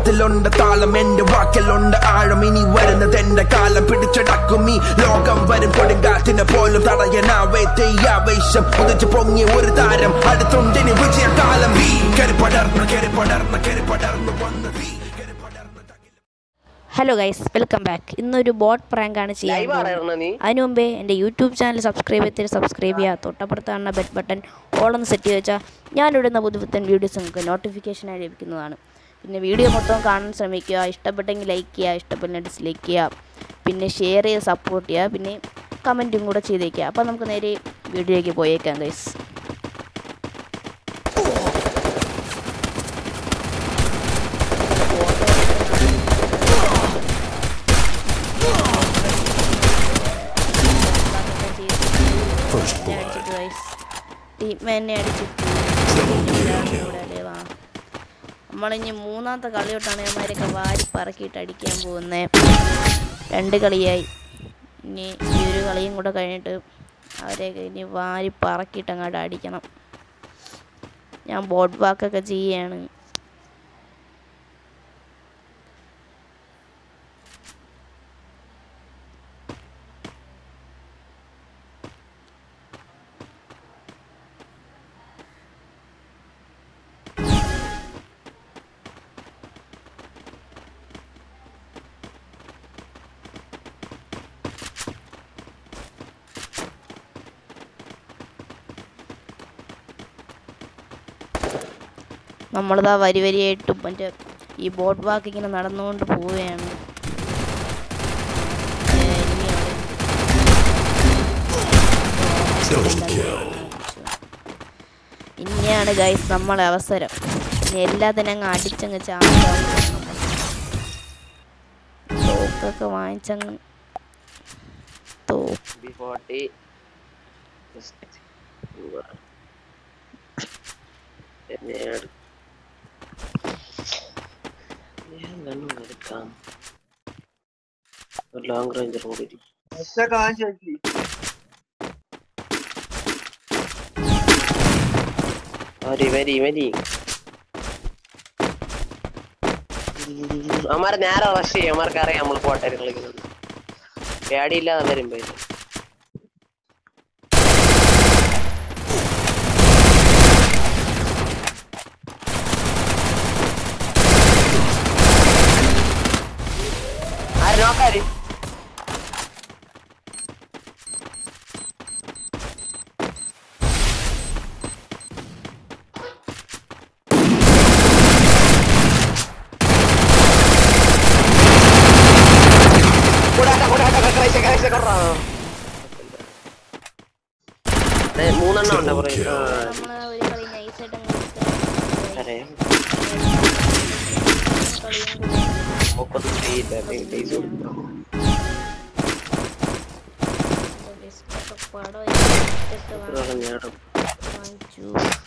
താളത്തിലുണ്ട് താളം എന്റെ വാക്കിലുണ്ട് ആഴം ഇനി വരുന്നത് എന്റെ കാലം പിടിച്ചടക്കും ഈ ലോകം വരും കൊടുങ്കാറ്റിനെ പോലും തടയനാവേ തെയ്യാവേശം ഉദിച്ചു പൊങ്ങിയ ഒരു താരം അടുത്തുണ്ടിനി വിജയകാലം വീ കരി പടർന്ന് കരി പടർന്ന് കരി പടർന്ന് വന്ന് വീ കരി പടർന്ന് തകില ഹലോ ഗൈസ് വെൽക്കം ബാക്ക് ഇന്നൊരു ബോട്ട് പ്രാങ്കാണ് ചെയ്യാൻ ലൈവ് പോകുന്നത്. ആണോ നീ അതിനു മുമ്പേ എൻ്റെ യൂട്യൂബ് ചാനൽ സബ്സ്ക്രൈബ് ചെയ്തിട്ട് സബ്സ്ക്രൈബ് ചെയ്യുക തൊട്ടപ്പുറത്ത് കാണുന്ന ബെൽ ബട്ടൺ ഓളൊന്ന് സെറ്റ് ചെയ്ത് വെച്ചാൽ ഞാനിടുന്ന പുതുപുത്തൻ വീഡിയോസ് നിങ്ങൾക്ക് നോട്ടിഫിക്കേഷനായി ലഭിക്കുന്നതാണ് പിന്നെ വീഡിയോ മൊത്തം കാണാൻ ശ്രമിക്കുക ഇഷ്ടപ്പെട്ടെങ്കിൽ ലൈക്ക് ചെയ്യുക ഇഷ്ടപ്പെട്ടില്ല ഡിസ്ലൈക്ക് ചെയ്യുക പിന്നെ ഷെയർ ചെയ്ത് സപ്പോർട്ട് ചെയ്യുക പിന്നെ കമൻറ്റും കൂടെ ചെയ്തേക്കുക അപ്പോൾ നമുക്ക് നേരെ വീഡിയോയിലേക്ക് പോയേക്കാം ഗൈസ് അടിച്ചിട്ട് ഗൈസ് ടീം എന്നെ അടിച്ചിട്ട് കൂടെ വാ നമ്മളിനി മൂന്നാമത്തെ കളി തൊട്ടാണ് അവന്മാരൊക്കെ വാരി പറക്കിയിട്ട് അടിക്കാൻ പോകുന്നത് രണ്ട് കളിയായി ഇനി ഈ ഒരു കളിയും കൂടെ കഴിഞ്ഞിട്ട് അവരെയൊക്കെ ഇനി വാരി പറക്കിയിട്ട് അങ്ങോട്ട് അടിക്കണം ഞാൻ ബോട്ട് വാക്കൊക്കെ ചെയ്യാണ് നമ്മളിതാ വരി വരിയായിട്ട് മറ്റേ ഈ ബോട്ട് വാക്ക് ഇങ്ങനെ നടന്നുകൊണ്ട് പോവുകയാണ് ഏ, ഇനി അവിടെ- ഇനിയാണ് ഗൈസ് നമ്മളെ അവസരം ഇനി എല്ലാത്തിനും അങ്ങ് അടിച്ചങ്ങ് ചാമ്പാണ് തോക്കൊക്കെ വാങ്ങിച്ചങ്ങ് തോക്ക് ബി ഫോർട്ടി ലോങ് റേഞ്ചർ കൂടി വരി വരി വരി അമാരെ നേരെ റഷ് ചെയ്യും അമാർക്ക് അറിയാം നമ്മൾ പോട്ടെ കളിക്കുന്നത് പേടിയില്ലാതെ വരും പേര് ആര് നോക്കാര് കൂടാത്ത കൂടാത്ത കഴിച്ച കഴിച്ച കൊറ മൂന്നെണ്ണം ഉണ്ട് പറയും നമ്മള് ഒരു കളി നൈസായിട്ട് അങ്ങ് അറിയാം കളിയും കൂടി മുപ്പത് ചെയ്യില്ല പൈസ കൊടുക്കണം ഡിസ്കൊക്കെ പടം ഇട്ടിട്ട് ഇത്ര നേരം വാങ്ങിച്ചു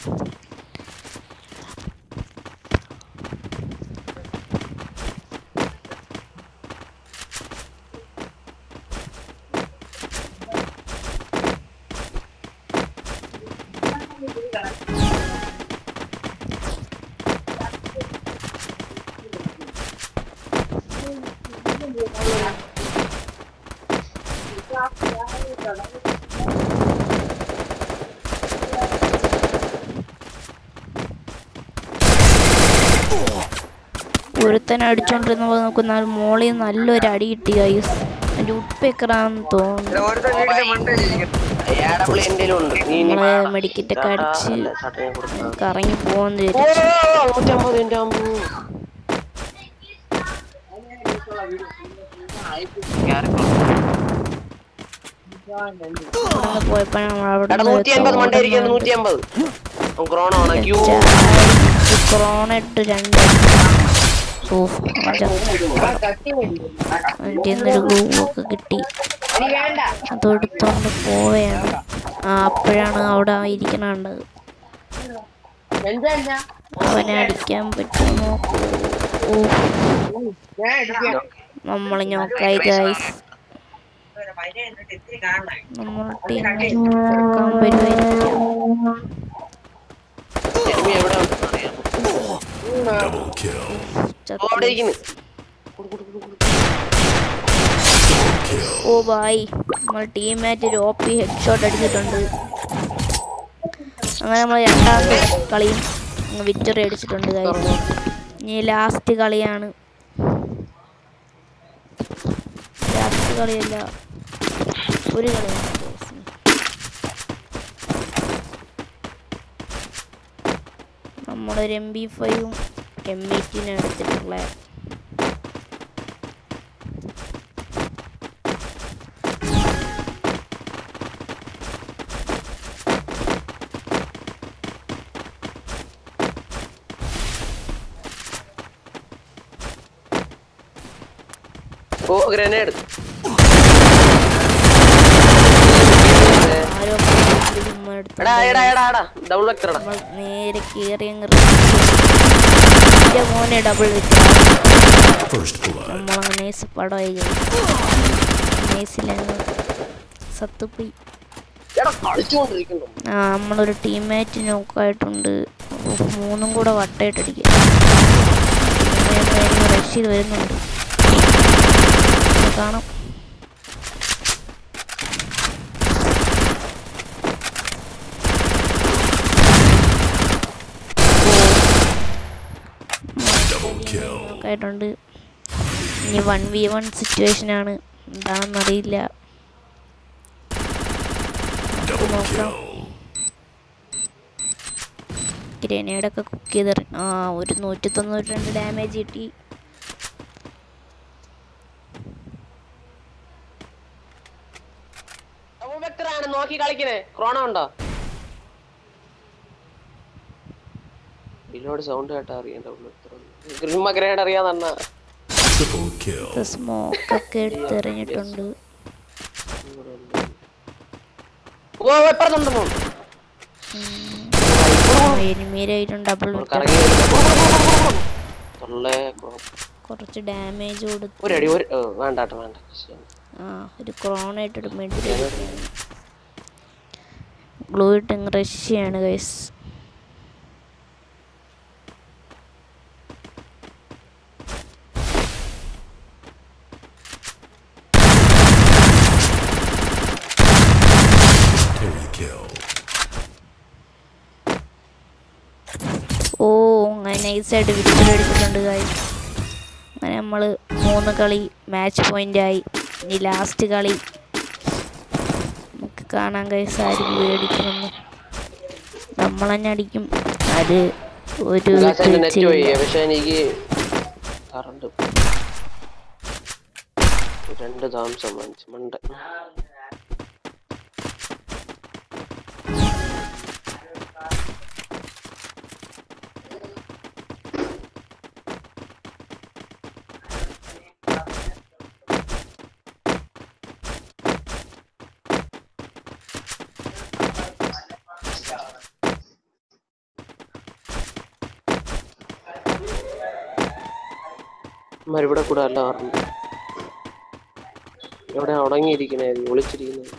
ഒരുത്തൻ അടിച്ചോണ്ടിരുന്നപ്പോൾ നമുക്ക് ന- മോളിൽ നിന്ന് നല്ലൊരു അടി കിട്ടി ഗൈസ് എൻ്റെ ഉപ്പെക്കറാന്ന് തോന്നുന്നു ഏടപ്പിളി എന്തേലും ഉണ്ട് നീ ഇനി നമ്മള് മെഡിക്കറ്റ് ഒക്കെ അടിച്ച് അല്ല, ചട്ടനെ കൊടുക്കാം. കറങ്ങി പോകുന്ന ഓ, നൂറ്റമ്പത് എൻ്റെ അമ്മോ. പോയപ്പോഴാണ് നമ്മൾ എടാ നൂറ്റി അമ്പത് മണ്ട ഇരിക്കുന്നു നൂറ്റി അമ്പത് ക്രോണ ആണ് ക്യൂ കൊറോണ ഇട്ട് രണ്ട് സോഫ് എന്നൊരു ഗ്രൂപ്പൊക്കെ കിട്ടി അതെടുത്തോണ്ട് പോവുകയാണ് ആ അപ്പോഴാണ് അവിടെ ഇരിക്കണ കണ്ടത് അവനെ അടിക്കാൻ പറ്റുമോ ഓ നമ്മൾ ഞോക്കായി ഗൈസ് നമ്മൾ ടീമിൽ കൊടുക്കാൻ വരുമായിരിക്കും enemy എവിടെ ഉണ്ടെന്ന് അറിയാമോ? ഓ അവിടെ ഇരിക്കുന്നു ഓ ബായ് നമ്മൾ ടീമായിട്ട് ഒരു ഒ പി ഹെഡ് ഷോട്ട് അടിച്ചിട്ടുണ്ട് അങ്ങനെ നമ്മൾ രണ്ടാമത്തെ കളിയും വിക്ടറി അടിച്ചിട്ടുണ്ട് guys. ഇനി ലാസ്റ്റ് കളിയാണ് ലാസ്റ്റ് കളിയല്ല ഒരു കളിയാണ് guys. നമ്മളൊരു എം ബി ഫൈവും എം എയ്റ്റീനും എടുത്തിട്ടുള്ള ഓ ഗ്രനേഡ് ആരോ ചുമ്മാ എടുത്ത് എടാ എടാ എടാ എടാ ഡബിൾ വെക്ടറടാ നമ്മൾ നേരെ കയറി അങ്ങ് എൻ്റെ മോനെ ഡബിൾ വെച്ച് First blood. നമ്മളങ്ങ് നേസ് പടമായി നേസിലങ്ങ് സത്തുപോയി എടാ കളിച്ചുകൊണ്ടിരിക്കുന്നു ആ നമ്മളൊരു ടീംമേറ്റ് നോക്കായിട്ടുണ്ട് മൂന്നും കൂടെ വട്ടയിട്ടടിക്കുക റഷ് ചെയ്ത് വരുന്നുണ്ട് കാണാം Double kill. നോക്കായിട്ടുണ്ട് ഇനി വൺ വി വൺ സിറ്റുവേഷനാണ് എന്താണെന്നറിയില്ല Double നോക്കാം kill. ഗ്രനേഡൊക്കെ കുക്ക് ചെയ്ത് ആ ഒരു നൂറ്റി തൊണ്ണൂറ്റി രണ്ട് ഡാമേജ് കിട്ടി ഡബിൾ വെക്ടറാണ് നോക്കി കളിക്കണേ ക്രോണ ഉണ്ടോ ഇതിനോട് സൗണ്ട് കേട്ടാ അറിയാം ഡബിൾ വെക്ടർ ഗ്രിമ്മ ഗ്രനേഡ് അറിയാതണ്ണ Triple kill. സ്മോക്കൊക്കെ എടുത്തെറിഞ്ഞിട്ടുണ്ട് ഓ എപ്പറത്തുണ്ട് മോൻ എനിമീരായിട്ടും ഡബിൾ കറങ്ങി തൊള്ളേ കുറച്ച് ഡാമേജ് കൊടുത്ത് ഒരു അടി ഒരു ഓ, വേണ്ടാട്ടോ വേണ്ട ആ ഒരു ക്രോൺ ആയിട്ടൊരു മെഡിൽ ഗ്ലൂ ഇട്ട് റഷ്യയാണ് ഗൈസ് Terry kill. ഓ അങ്ങനെ നൈസായിട്ട് വിക്കറ്റ് അടിച്ചിട്ടുണ്ട് ഗൈസ് അങ്ങനെ നമ്മൾ മൂന്ന് കളി മാച്ച് പോയിൻ്റായി ഇനി ലാസ്റ്റ് കളി നമുക്ക് കാണാൻ ഗൈസ് ആര് മേടിക്കുമെന്ന് നമ്മൾ തന്നെ അടിക്കും അത് ഒരു നെറ്റ് പോയി പക്ഷെ എനിക്ക് കറണ്ട് രണ്ട് താമസം വാങ്ങിച്ചു മണ്ട ഇവിടെ കൂടെ അല്ല പറഞ്ഞു എവിടെ ഉടങ്ങിയിരിക്കണേ ഒളിച്ചിരിക്കുന്നത്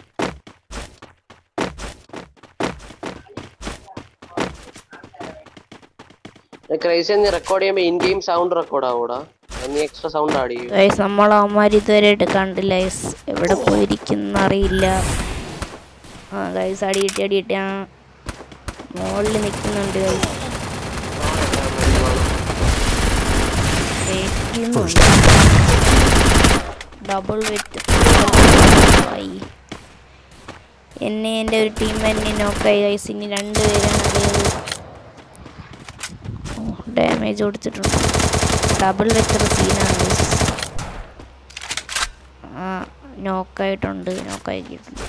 ക്രൈസി നീ റെക്കോർഡ് ചെയ്യുമ്പോ ഇൻ ഗെയിം സൗണ്ട് റെക്കോർഡ് ആവൂടാ നീ എക്സ്ട്രാ സൗണ്ട് ആഡ് ചെയ്യും ഗൈസ് നമ്മൾ അവന്മാർ ഇതുവരെയായിട്ട് കണ്ടില്ല ഗൈസ് എവിടെ പോയിരിക്കുന്ന അറിയില്ല ആ ഗൈസ് അടി കിട്ടി അടി കിട്ടി ആ മുകളിൽ നിൽക്കുന്നുണ്ട് ഗൈസ് ഡബിൾ വെറ്റ് എന്നെ എൻ്റെ ഒരു ടീം എന്നെ നോക്കായി ഗൈസ് ഇനി രണ്ട് പേരാണ് ഡാമേജ് കൊടുത്തിട്ടുണ്ട് ഡബിൾ വെച്ചൊരു സീനാണ് ഗൈസ് ആ നോക്കായിട്ടുണ്ട് നോക്കാക്കിയിട്ടുണ്ട്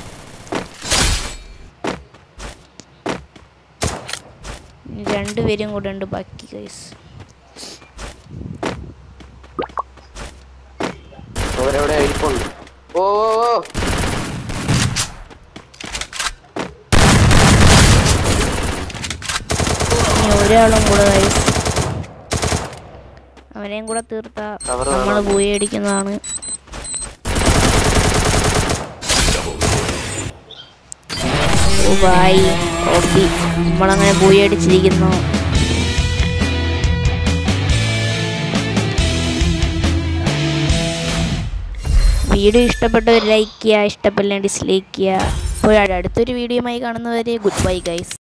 ഇനി രണ്ടുപേരും കൂടെ ഉണ്ട് ബാക്കി ഗൈസ് അവരെവിടെ ഇരിപ്പുണ്ട് ഓ ഓ, ഓ ഇനി ഒരാളും കൂടെ ഗൈസ് അവനെയും കൂടെ തീർത്താ Cover നമ്മൾ പോയി അടിക്കുന്നതാണ് ഓ ബായ് ഓപ്പി നമ്മളങ്ങനെ പോയി അടിച്ചിരിക്കുന്നു വീഡിയോ ഇഷ്ടപ്പെട്ടവർ ലൈക്ക് ചെയ്യുക ഇഷ്ടപ്പെടില്ല ഡിസ്ലൈക്ക് ചെയ്യുക അപ്പോൾ അടുത്തൊരു വീഡിയോയുമായി കാണുന്നവരെ ഗുഡ് ബൈ ഗൈസ്